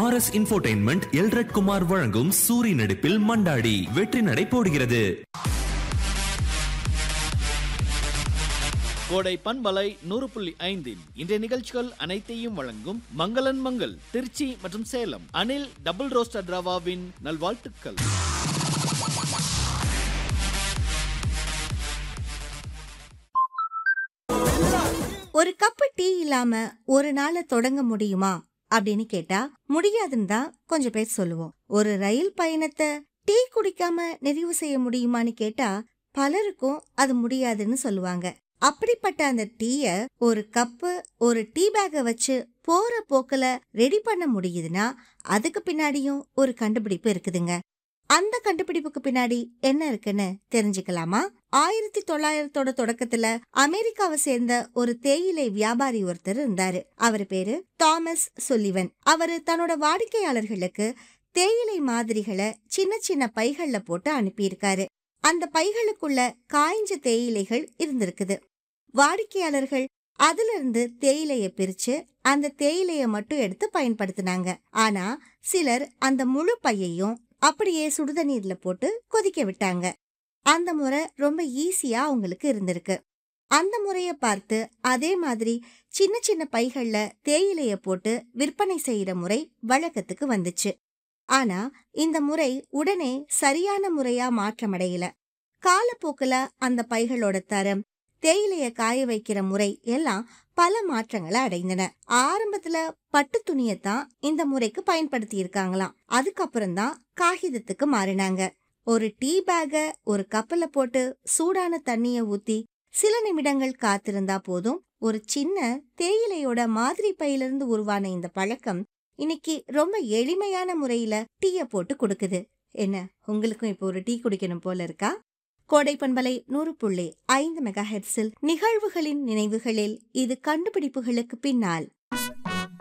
R S infotainment Elred Kumar வழங்கும் சூரி நடிப்பில் மண்டாடி வெற்றி நடை போடுகிறது கோடை பண்பலை நூறு புள்ளி ஐந்தின் இன்றைய நிகழ்ச்சிகள் அனைத்தையும் வழங்கும் மங்களன் மங்கள் திருச்சி மற்றும் சேலம் அனில் டபுள் ரோஸ்டர் ரவாவின் நல்வாழ்த்துக்கள் ஒரு கப்பு டீ இல்லாம ஒரு நாளை தொடங்க முடியுமா அப்படின்னு கேட்டா முடியாதுன்னு தான் கொஞ்சம் பேர் சொல்லுவோம் ஒரு ரயில் பயணத்தை டீ குடிக்காம நிறைவு செய்ய முடியுமான்னு கேட்டா பலருக்கும் அது முடியாதுன்னு சொல்லுவாங்க அப்படிப்பட்ட அந்த டீய ஒரு கப்பு ஒரு டீ பேக்க வச்சு போற போக்குல ரெடி பண்ண முடியுதுன்னா அதுக்கு பின்னாடியும் ஒரு கண்டுபிடிப்பு இருக்குதுங்க அந்த கண்டுபிடிப்புக்கு பின்னாடி என்ன இருக்குன்னு தெரிஞ்சுக்கலாமா ஆயிரத்தி தொள்ளாயிரத்தோட தொடக்கத்துல அமெரிக்காவை சேர்ந்த ஒரு தேயிலை வியாபாரி ஒருத்தர் இருந்தாரு அவர் பேரு தாமஸ் சுல்லிவன் அவரு தன்னோட வாடிக்கையாளர்களுக்கு தேயிலை மாதிரிகளை சின்ன சின்ன பைகள்ல போட்டு அனுப்பியிருக்காரு அந்த பைகளுக்குள்ள காய்ஞ்ச தேயிலைகள் இருந்திருக்குது வாடிக்கையாளர்கள் அதுல இருந்து தேயிலைய பிரிச்சு அந்த தேயிலைய மட்டும் எடுத்து பயன்படுத்தினாங்க ஆனா சிலர் அந்த முழு பையையும் அப்படியே சுடுதண்ணீர்ல போட்டு கொதிக்க விட்டாங்க அந்த முறை ரொம்ப ஈஸியா அவங்களுக்கு இருந்திருக்கு அந்த முறைய பார்த்து அதே மாதிரி சின்ன சின்ன பைகள்ல தேயிலைய போட்டு விற்பனை செய்யற முறை வழக்கத்துக்கு வந்துச்சு ஆனா இந்த முறை உடனே சரியான முறையா மாற்றமடையல காலப்போக்குல அந்த பைகளோட தரம் தேயிலைய காய வைக்கிற முறை எல்லாம் பல மாற்றங்களை அடைந்தன ஆரம்பத்துல பட்டு துணியத்தான் இந்த முறைக்கு பயன்படுத்தி இருக்காங்களாம் அதுக்கப்புறம் தான் காகிதத்துக்கு மாறினாங்க ஒரு டீ பேக்க ஒரு கப்பல்ல போட்டு சூடான தண்ணிய ஊத்தி சில நிமிடங்கள் காத்திருந்தா போதும் ஒரு சின்ன தேயிலையோட மாதிரி பையிலிருந்து உருவான இந்த பழக்கம் இன்னைக்கு ரொம்ப எளிமையான முறையில டீய போட்டு கொடுக்குது என்ன உங்களுக்கும் இப்போ ஒரு டீ குடிக்கணும் போல இருக்கா கோடை பண்பலை நூறு புள்ளி ஐந்து மெகா ஹெட்ஸில் நிகழ்வுகளின் நினைவுகளில் இது கண்டுபிடிப்புகளுக்கு பின்னால்